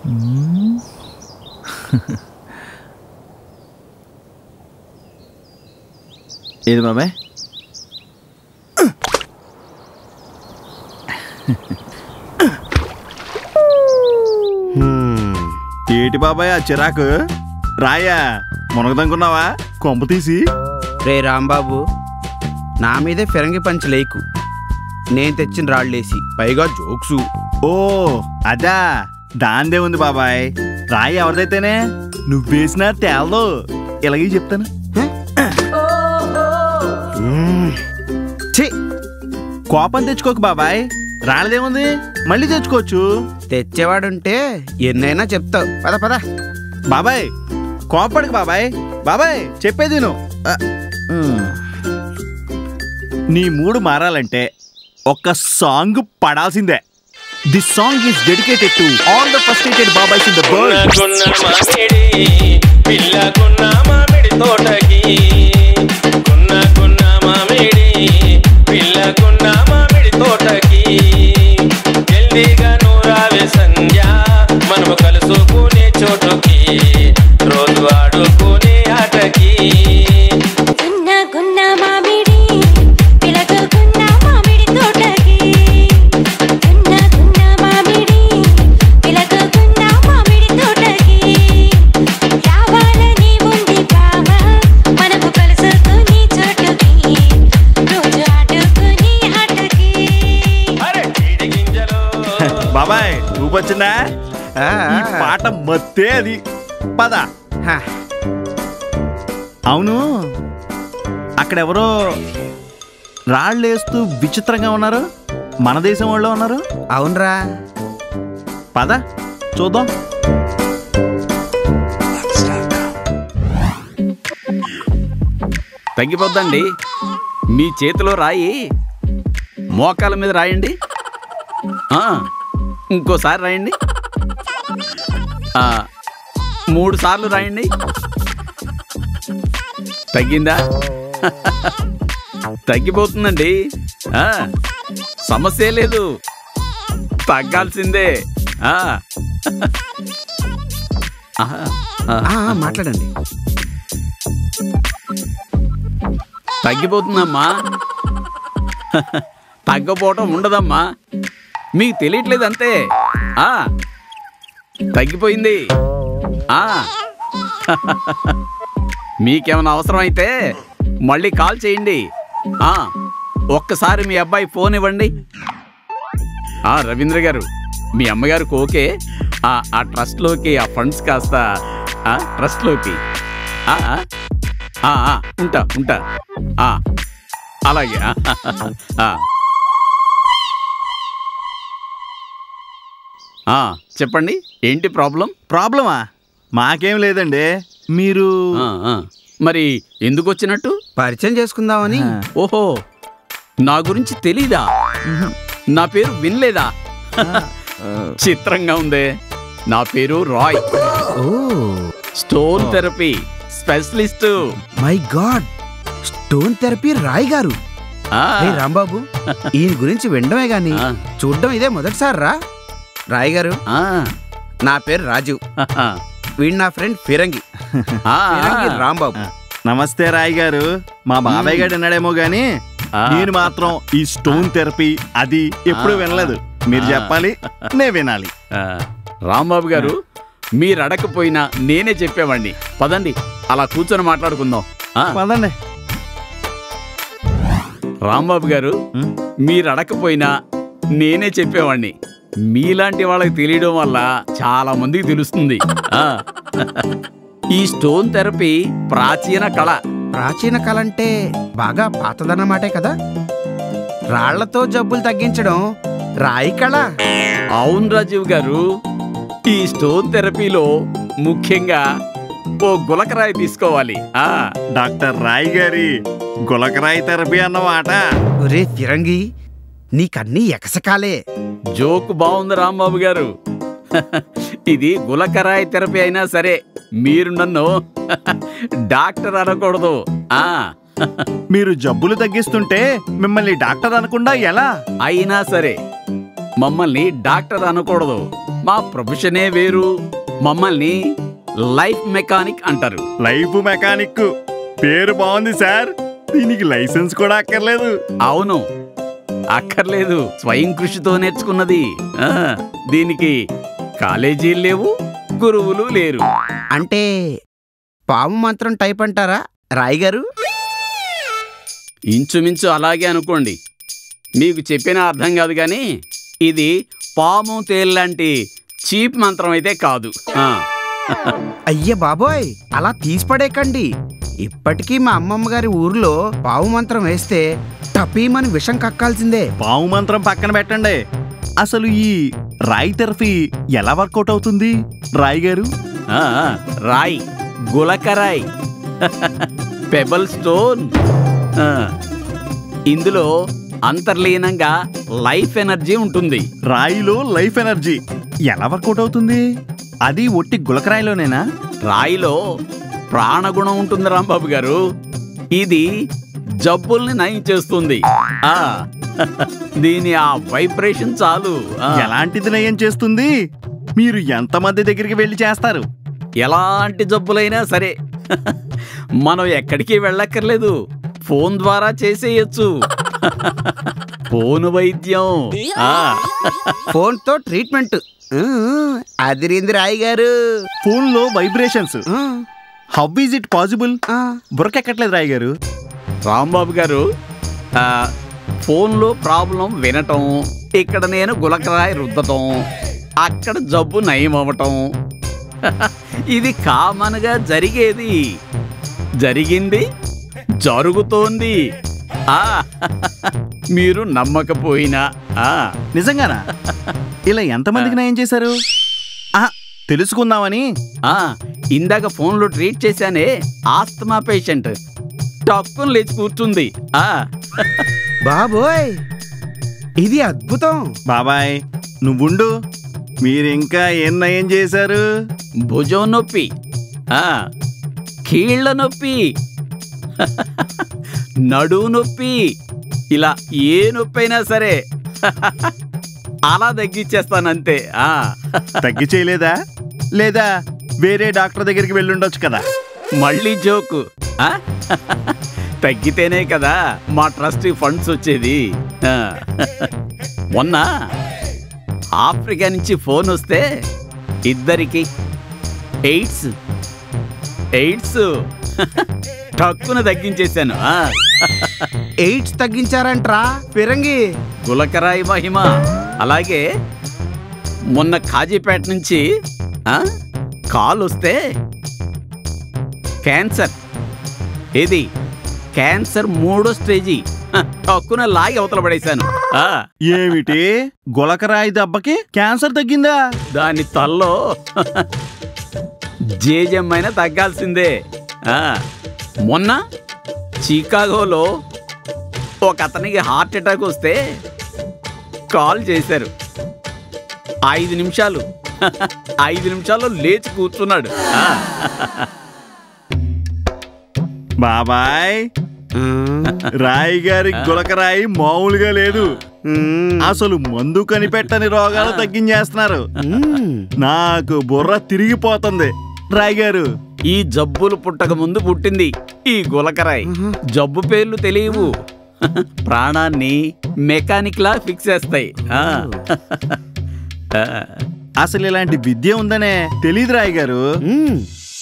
ఏది బాబాయ్ ఏటి బాబాయ్ ఆ చిరాకు రాయా మునగదనుకున్నావా కొంప తీసి రే రాంబాబు నా మీదే ఫిరంగి పంచి లేకు నేను తెచ్చిన రాళ్ళేసి పైగా జోక్సు ఓ అదా దాందే ఉంది బాబాయ్ రాయి ఎవరిదైతేనే నువ్వేసినా తేలదు ఇలాగే చెప్తాను ఛీ కోపం తెచ్చుకోకు బాబాయ్ రాలేదేముంది మళ్ళీ తెచ్చుకోవచ్చు తెచ్చేవాడుంటే ఎన్నైనా చెప్తావు పద పద బాబాయ్ కోపడకు బాబాయ్ బాబాయ్ చెప్పేది నువ్వు నీ మూడు మారాలంటే ఒక సాంగ్ పడాల్సిందే this song is dedicated to all the frustrated బాబాయ్స్ ఇన్ ద వరల్డ్ గున్న మామిడి పిల్లకున్న మామిడి తోటకి గున్న గున్న మామిడి పిల్లకున్న మామిడి తోటకి జల్దీగా నూరావే సంధ్య మనము కలుసుకునే చోటుకి రోజు ఆడుకునే ఆటకి గున్న గున్న మామిడి పిలక గున్న మామిడి తోటకి గున్న గున్న మామిడి పిలక గున్న మామిడి తోటకి రావాలని ఉంది బావ మనకు కలుసుకుని చోటుకి రోజు ఆడుకుని ఆటకి అరే చీడి గింజలు బాబాయ్ ఊపొచ్చిందా ఆ, ఈ పాట మత్తే అది పద హ, అవును అక్కడెవరో రాళ్ళేస్తూ విచిత్రంగా ఉన్నారు మన దేశం వాళ్ళు ఉన్నారు అవునరా పద చూద్దాం తగ్గిపోద్దండి మీ చేతిలో రాయి మోకాల మీద రాయండి ఆ, ఇంకోసారి రాయండి ఆ, మూడు సార్లు రాయండి తగ్గిందా తగ్గిపోతుందండి ఆ, సమస్య లేదు తగ్గాల్సిందే ఆ. ఆహా, ఆ. ఆ, ఆ, మాట్లాడండి తగ్గిపోతుందమ్మా తగ్గపోవటం ఉండదమ్మా మీకు తెలియట్లేదు అంతే ఆ తగ్గిపోయింది ఆ మీకేమైనా అవసరం అయితే మళ్ళీ కాల్ చేయండి ఆ ఒక్కసారి మీ అబ్బాయి ఫోన్ ఇవ్వండి ఆ రవీంద్ర గారు మీ అమ్మగారికి ఓకే ఆ ఆ ట్రస్ట్లోకి ఆ ఫండ్స్ కాస్త ఆ ట్రస్ట్లోకి ఆ, ఆ, ఆ, ఆ, ఉంటా ఉంటా ఆ, అలాగే ఆ, ఆ. ఆ, చెప్పండి ఏంటి ప్రాబ్లం ప్రాబ్లమా మాకేం లేదండి మీరు ఆ, ఆ. మరి ఎందుకు వచ్చినట్టు పరిచయం చేసుకుందామని ఆ. ఓహో నా గురించి తెలీదా నా పేరు వినలేదా చిత్రంగా ఉందే నా పేరు రాయ్ ఓ stone therapy specialist my god stone therapy Rai garu రే రాంబాబు ఈయన గురించి వినడమే గాని ఆ. చూడడం ఇదే మొదటిసారి రా రాయ్ గారు నా పేరు రాజు వీడు నా ఫ్రెండ్ ఫిరంగి ఫిరంగి రాంబాబు నమస్తే రాయ్ గారు మా బాబాయ్ గారు విన్నాడేమో గాని ఆ. నేను మాత్రం ఈ స్టోన్ థెరపీ అది ఎప్పుడు ఆ. వినలేదు మీరు ఆ. చెప్పాలి నే వినాలి రాంబాబు గారు మీరు అడగకపోయినా నేనే చెప్పేవాడిని పదండి అలా కూర్చొని మాట్లాడుకుందాం ఆ, పదండి రాంబాబు గారు ఉం? మీరు అడగకపోయినా నేనే చెప్పేవాడిని మీలాంటి వాళ్ళకి తెలియడం వల్ల చాలా మందికి తెలుస్తుంది ఆ. ఈ స్టోన్ థెరపీ ప్రాచీన కళ ప్రాచీన కళ అంటే బాగా పాతదన్నమాటే కదా రాళ్లతో జబ్బులు తగ్గించడం రాయి కళ అవును రాజీవ్ గారు ఈ స్టోన్ థెరపీలో ముఖ్యంగా ఓ గులకరాయి తీసుకోవాలి ఆ డాక్టర్ రాయ్ గారి గులకరాయి థెరపీ అన్నమాట ఒరే ఫిరంగి నీకన్నీ ఎకసకాలే జోక్ బాగుంది రాంబాబు గారు ఇది గులకరాయి థెరపీ అయినా సరే మీరు నన్ను డాక్టర్ అనకూడదు ఆ మీరు జబ్బులు తగ్గిస్తుంటే మిమ్మల్ని డాక్టర్ అనకుండా ఎలా అయినా సరే మమ్మల్ని డాక్టర్ అనకూడదు మా ప్రొఫెషనే వేరు మమ్మల్ని లైఫ్ మెకానిక్ అంటారు లైఫ్ మెకానిక్ పేరు బాగుంది సార్ దీనికి లైసెన్స్ కూడా అక్కర్లేదు అవును అక్కర్లేదు స్వయం కృషితో నేర్చుకున్నది ఆ, దీనికి కాలేజీలు లేవు గురువులు లేరు అంటే పాము మంత్రం టైప్ అంటారా రాయ్ గారు ఇంచుమించు అలాగే అనుకోండి మీకు చెప్పిన అర్థం కాదు కానీ ఇది పాము తేల్లాంటి చీప్ మంత్రం అయితే కాదు ఆ, అయ్య బాబోయ్ అలా తీసిపడేకండి ఇప్పటికీ మా అమ్మమ్మ గారి ఊర్లో పావు మంత్రం వేస్తే టపీమని విషం కక్కాల్సిందే పాము మంత్రం పక్కన పెట్టండి అసలు ఈ రాయి థెరపీ ఎలా వర్కౌట్ అవుతుంది రాయి గారు ఆ, రాయ్ గులకరాయ్ పెబల్ స్టోన్ ఆ, ఇందులో అంతర్లీనంగా లైఫ్ ఎనర్జీ ఉంటుంది రాయిలో లైఫ్ ఎనర్జీ ఎలా వర్కౌట్ అవుతుంది అది ఒట్టి గులకరాయిలోనేనా రాయిలో ప్రాణగుణం ఉంటుంది రాంబాబు గారు ఇది జబ్బుల్ని నయం చేస్తుంది ఆ దీని ఆ వైబ్రేషన్ చాలు ఆ, ఎలాంటిది నయం చేస్తుంది మీరు ఎంతమంది దగ్గరికి వెళ్ళి చేస్తారు ఎలాంటి జబ్బులైనా సరే మనం ఎక్కడికి వెళ్ళక్కర్లేదు ఫోన్ ద్వారా చేసేయచ్చు ఫోన్ వైద్యం ఆ, ఫోన్తో ట్రీట్మెంట్ ఊ, అదిరింది రాయ్ గారు ఫోన్ లో వైబ్రేషన్స్ ఆ, హౌ ఈజ్ ఇట్ పాసిబుల్ ఆ. బుర్రకెక్కట్లేదు రాయి గారు రాంబాబు గారు ఆ, ఫోన్లో ప్రాబ్లం వినటం ఇక్కడ నేను గులకరాయి రుద్దటం అక్కడ జబ్బు నయం అవ్వటం ఇది కామన్గా జరిగేది జరిగింది జరుగుతోంది ఆ మీరు నమ్మకపోయినా ఆ నిజంగానా ఇలా ఎంతమందికి నయం చేశారు ఆహా, తెలుసుకుందామని ఆ ఇందాక ఫోన్లో ట్రీట్ చేశానే ఆస్తమా పేషెంట్ టక్కుని లేచి కూర్చుంది ఆ బాబోయ్ ఇది అద్భుతం బాబాయ్ నువ్వుండు మీరు ఇంకా ఏం నయం చేశారు భుజం నొప్పి ఆ కీళ్ళ నొప్పి నడువు నొప్పి ఇలా ఏ నొప్పి అయినా సరే అలా తగ్గించేస్తానంతే ఆ తగ్గి చేయలేదా లేదా వేరే డాక్టర్ దగ్గరికి వెళ్ళుండొచ్చు కదా మళ్ళీ జోకు ఆ? తగ్గితేనే కదా మా ట్రస్ట్ ఫండ్స్ వచ్చేది ఆ. మొన్న ఆఫ్రికా నుంచి ఫోన్ వస్తే ఇద్దరికి ఎయిడ్స్ ఎయిడ్స్ టక్కున తగ్గించేశాను ఆ. ఎయిడ్స్ తగ్గించారంట్రా ఫిరంగి గులకరాయి మహిమ అలాగే మొన్న కాజీపేట నుంచి ఆ, కాల్ వస్తే క్యాన్సర్ ఏది క్యాన్సర్ మూడో స్టేజీ హ, టక్కున లాగి అవతల పడేశాను ఆ, ఏమిటి గులకరాయి దెబ్బకి క్యాన్సర్ తగ్గిందా దాని తల్లో జేజమ్మైనా తగ్గాల్సిందే ఆ, మొన్న చికాగోలో ఒక అతనికి హార్ట్ అటాక్ వస్తే కాల్ చేశారు ఐదు నిమిషాలు ఐదు నిమిషాల్లో లేచి కూర్చున్నాడు ఆ, బాబాయ్ మ్మ్. రాయి గారి గులకరాయి మామూలుగా లేదు మ్మ్. అసలు మందు కనిపెట్టని రోగాలు తగ్గించేస్తున్నారు మ్మ్. నాకు బుర్ర తిరిగిపోతుంది రాయి గారు ఈ జబ్బులు పుట్టక ముందు పుట్టింది ఈ గులకరాయ్ జబ్బు పేర్లు తెలియవు ప్రాణాన్ని మెకానిక్ లా ఫిక్స్ చేస్తాయి ఆ. ఆ. అసలు ఇలాంటి విద్య ఉందనే తెలియదు రాయి గారు మ్మ్.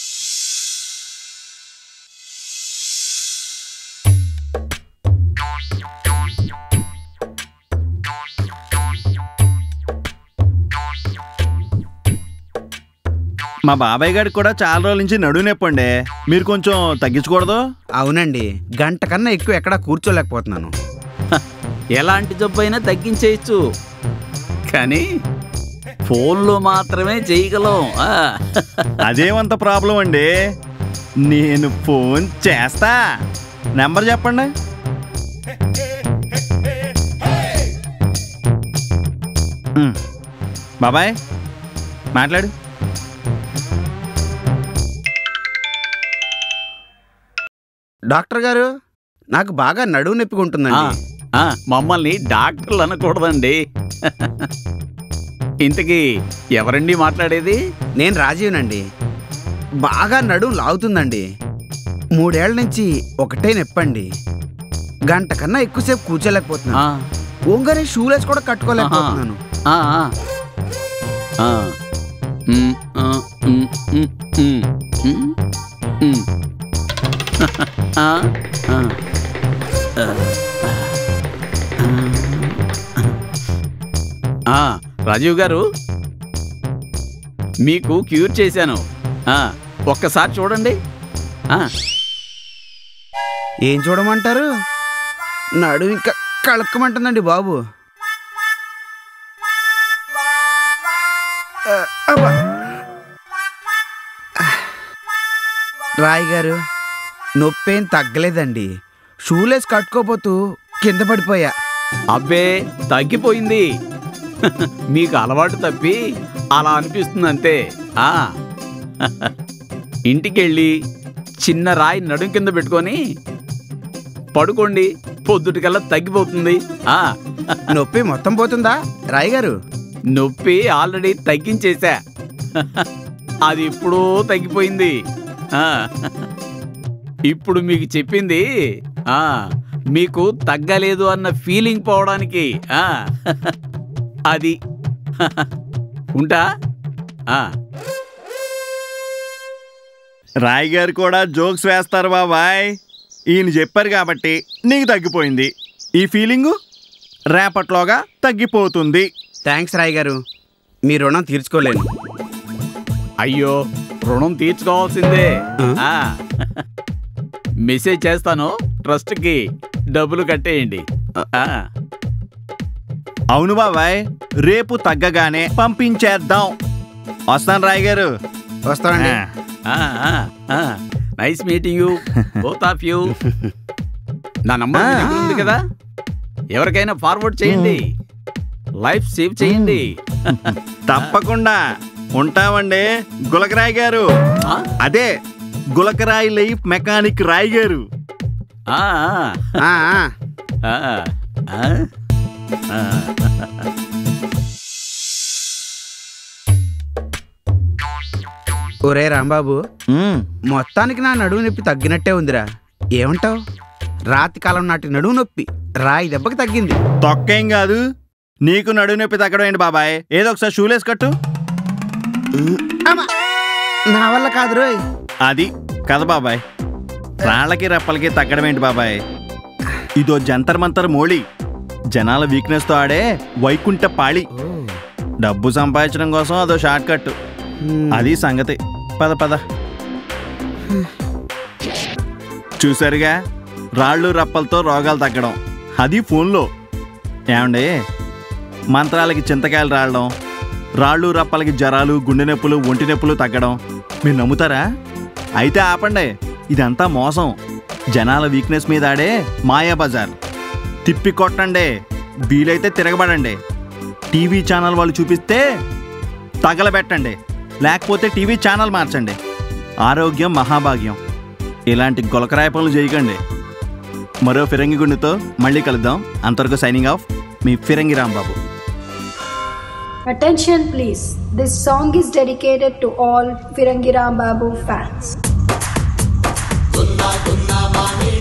మా బాబాయ్ గారికి కూడా చాలా రోజుల నుంచి నడువు నొప్పండి మీరు కొంచెం తగ్గించకూడదు అవునండి గంట కన్నా ఎక్కువ ఎక్కడా కూర్చోలేకపోతున్నాను ఎలాంటి జబ్బు అయినా తగ్గించేయచ్చు కానీ ఫోన్లో మాత్రమే చేయగలం ఆ. అదేమంత ప్రాబ్లం అండి నేను ఫోన్ చేస్తా నెంబర్ చెప్పండి ఉమ్. బాబాయ్ మాట్లాడు డాక్టర్ గారు నాకు బాగా నడువు నొప్పిగా ఉంటుందండి ఆ. ఆ, మమ్మల్ని డాక్టర్లు అనకూడదండి ఇంతకీ ఎవరండి మాట్లాడేది నేను రాజీవ్నండి బాగా నడుం లాగుతుందండి మూడేళ్ల నుంచి ఒకటే నొప్పండి గంట కన్నా ఎక్కువసేపు ఆ, కూర్చోలేకపోతున్నాను ఓంగానే షూలెస్ కూడా కట్టుకోలేకపోతున్నాను ఆ, ఆ. ఆ. ఉమ్, ఆ, ఉమ్, ఉమ్, ఉమ్, ఉమ్, ఉమ్. ఆ, ఆ. ఆ, రాజీవ్ గారు మీకు క్యూర్ చేశాను ఆ, ఒక్కసారి చూడండి ఆ, ఏం చూడమంటారు నడు ఇంకా కలక్కమంటుందండి బాబు ఆ, అబ్బా. రాయ్ గారు నొప్పేం తగ్గలేదండి షూలేస్ కట్టుకోపోతూ కింద పడిపోయా అబ్బే తగ్గిపోయింది మీకు అలవాటు తప్పి అలా అనిపిస్తుంది అంతే ఆ ఇంటికెళ్ళి చిన్న రాయి నడుం కింద పెట్టుకొని పడుకోండి పొద్దుటికల్లా తగ్గిపోతుంది ఆ నొప్పి మొత్తం పోతుందా రాయ్ గారు నొప్పి ఆల్రెడీ తగ్గించేశా అది ఎప్పుడో తగ్గిపోయింది ఆ ఇప్పుడు మీకు చెప్పింది ఆ మీకు తగ్గలేదు అన్న ఫీలింగ్ పోవడానికి ఆ అది ఉంటా ఆ రాయ్ గారు కూడా జోక్స్ వేస్తారు బాబాయ్ ఈయన చెప్పారు కాబట్టి నీకు తగ్గిపోయింది ఈ ఫీలింగు రేపట్లోగా తగ్గిపోతుంది థ్యాంక్స్ రాయ్ గారు మీ రుణం తీర్చుకోలేను అయ్యో రుణం తీర్చుకోవాల్సిందే ఆ మెసేజ్ చేస్తాను ట్రస్ట్కి డబ్బులు కట్టేయండి ఆ అవును బాబాయ్ రేపు తగ్గగానే పంపించేద్దాం వస్తాను రాయ్ గారు వస్తానండి nice meeting you both of you నా నంబర్ మీ దగ్గర ఉంది కదా ఎవరికైనా ఫార్వర్డ్ చేయండి లైఫ్ సేవ్ చేయండి తప్పకుండా ఉంటామండి గులకరాయ్ గారు ఆ? అదే గులకరాయి లైఫ్ మెకానిక్ రాయ్ గారు ఆ, ఆ, ఆ. ఆ, ఆ, ఆ. ఒరే రాంబాబు మ్మ్. మొత్తానికి నా నడుము నొప్పి తగ్గినట్టే ఉందిరా ఏమంటావు రాతి కాలం నాటి నడుము నొప్పి రాయి దెబ్బకి తగ్గింది తొక్కేం కాదు నీకు నడు నొప్పి తగ్గడం ఏంటి బాబాయ్ ఏదో ఒకసారి షూలేస్ కట్టు అమ్మా! నా వల్ల కాదు రోయ్ అది కథ బాబాయ్ రాళ్ళకి రెప్పలకి తగ్గడం ఏంటి బాబాయ్ ఇదో జంతర్ మంతర్ మోళి జనాల వీక్నెస్తో ఆడే వైకుంఠ పాళి డబ్బు సంపాదించడం కోసం అదో షార్ట్ కట్ అది సంగతి పద పద చూసారుగా రాళ్ళు రప్పలతో రోగాలు తగ్గడం అది ఫోన్లో ఏమండి మంత్రాలకి చింతకాయలు రావడం రాళ్ళు రప్పలకి జ్వరాలు గుండె నొప్పులు ఒంటి నొప్పులు తగ్గడం మీరు నమ్ముతారా అయితే ఆపండి ఇదంతా మోసం జనాల వీక్నెస్ మీద ఆడే మాయా బజార్ తిప్పి కొట్టండి వీలైతే తిరగబడండి టీవీ ఛానల్ వాళ్ళు చూపిస్తే తగలబెట్టండి లేకపోతే టీవీ ఛానల్ మార్చండి ఆరోగ్యం మహాభాగ్యం ఇలాంటి గొలకరాయ పనులు చేయకండి మరో ఫిరంగి గుండెతో మళ్ళీ కలుద్దాం అంతవరకు సైనింగ్ ఆఫ్ మీ Firangi Rambabu Attention please, this song is dedicated to all Firangiram Babu fans. గున్నా గున్నా మామిడి